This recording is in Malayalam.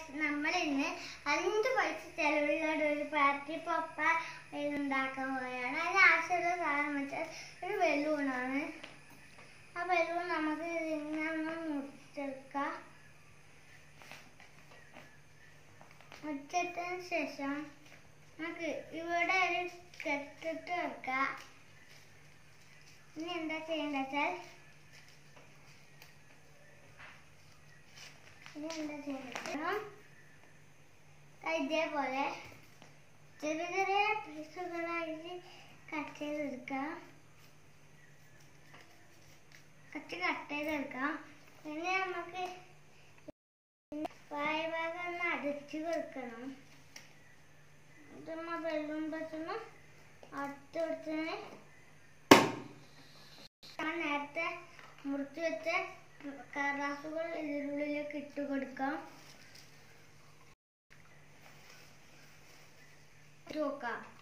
നമ്മൾ ഇന്ന് അഞ്ച് പൈസ ചെലവുള്ള ഒരു പാർട്ടി പപ്പ ഉണ്ടാക്കാൻ പോവുകയാണ് അതിന് ആവശ്യമുള്ള സാധനം വെച്ചാൽ ഒരു ബലൂണാണ് ആ ബലൂൺ നമുക്ക് ഇങ്ങനെ മുറിച്ചെടുക്കാം മുറിച്ചെടുത്തതിന് ശേഷം നമുക്ക് ഇവിടെ ഒരു കെട്ടിട്ട് വെക്കാം ഇനി എന്താ ചെയ്യേണ്ടത് വെച്ചാൽ ഇനി എന്താ ചെയ്യേണ്ടത് ഇതേപോലെ ചെറിയ ചെറിയ പീസുകളായിട്ട് കട്ട് ചെയ്തെടുക്കാം കട്ട് കട്ട് ചെയ്തെടുക്കാം പിന്നെ നമുക്ക് വായ ഭാഗം ഒന്ന് അടച്ചു കൊടുക്കണം ഇതുമ്മ വെള്ളം പറ്റുന്ന അടുത്ത് കൊടുത്തതിന് ഞാൻ നേരത്തെ മുറിച്ച് വെച്ച കറാസുകൾ ഇതിനുള്ളിലേക്ക് ഇട്ട് കൊടുക്കാം ഇട്ട് നോക്കാം